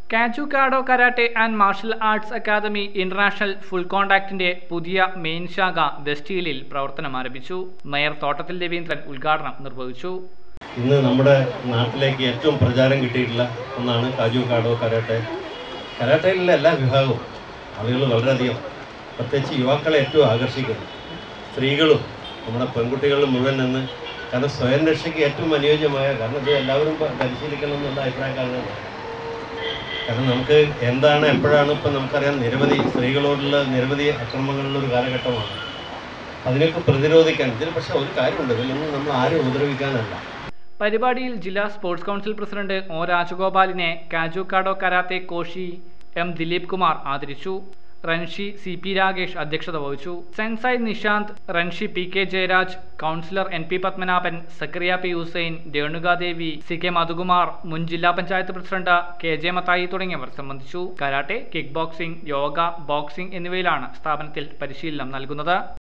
കാജുകാഡോ karate and martial arts academy international full കോണ്ടാക്ടിന്റെ പുതിയ main ശാഖ വെസ്റ്റ് ഹില്ലിൽ പ്രവർത്തനം ആരംഭിച്ചു മേയർ തോട്ടത്തിൽ രവീന്ദ്രൻ ഉദ്ഘാടനം നിർവഹിച്ചു ഇന്ന് നമ്മുടെ നാട്ടിലേക്ക് ഏറ്റവും പ്രചാരം കിട്ടിയിട്ടുള്ള ഒന്നാണ് കാജു കാടോ കരാട്ടെ കരാട്ടയിലുള്ള എല്ലാ വിഭാഗവും ആളുകൾ വളരെയധികം പ്രത്യേകിച്ച് യുവാക്കളെ ഏറ്റവും ആകർഷിക്കുന്നു സ്ത്രീകളും നമ്മുടെ പെൺകുട്ടികളും മുഴുവൻ നിന്ന് കാരണം സ്വയം രക്ഷയ്ക്ക് ഏറ്റവും അനുയോജ്യമായ കാരണം ഇത് എല്ലാവരും പ- പരിശീലിക്കണം എന്നുള്ള അഭിപ്രായക്കാരാണ് കാരണം നമുക്ക് എന്താണ് എപ്പോഴാണ് ഇപ്പം നമുക്കറിയാം നിരവധി സ്ത്രീകളോടുള്ള നിരവധി അക്രമങ്ങളുള്ള ഒരു കാലഘട്ടമാണ് അതിനൊക്കെ പ്രതിരോധിക്കാൻ ഇതിൽ പക്ഷേ ഒരു കാര്യമുണ്ട് ഇതിലൊന്നും നമ്മൾ ആരും ഉപദ്രവിക്കാനല്ല പരിപാടിയിൽ ജില്ലാ സ്പോർട്സ് കൗൺസിൽ പ്രസിഡന്റ് ഒ രാജഗോപാലിനെ കാജുകാഡോ കരാത്തെ കോഷി എം ദിലീപ് കുമാർ ആദരിച്ചു റൻഷി സി പി രാഗേഷ് അധ്യക്ഷത വഹിച്ചു സെൻസായ് നിശാന്ത് റൻഷി P K Jayaraj councillor N P Padmanabhan Zakariya P Hussain Renukadevi C K Madhukumar മുൻ ജില്ലാ panchayat president K J Mathai തുടങ്ങിയവർ സംബന്ധിച്ചു karate kick boxing yoga boxing എന്നിവയിലാണ് സ്ഥാപനത്തിൽ പരിശീലനം നൽകുന്നത്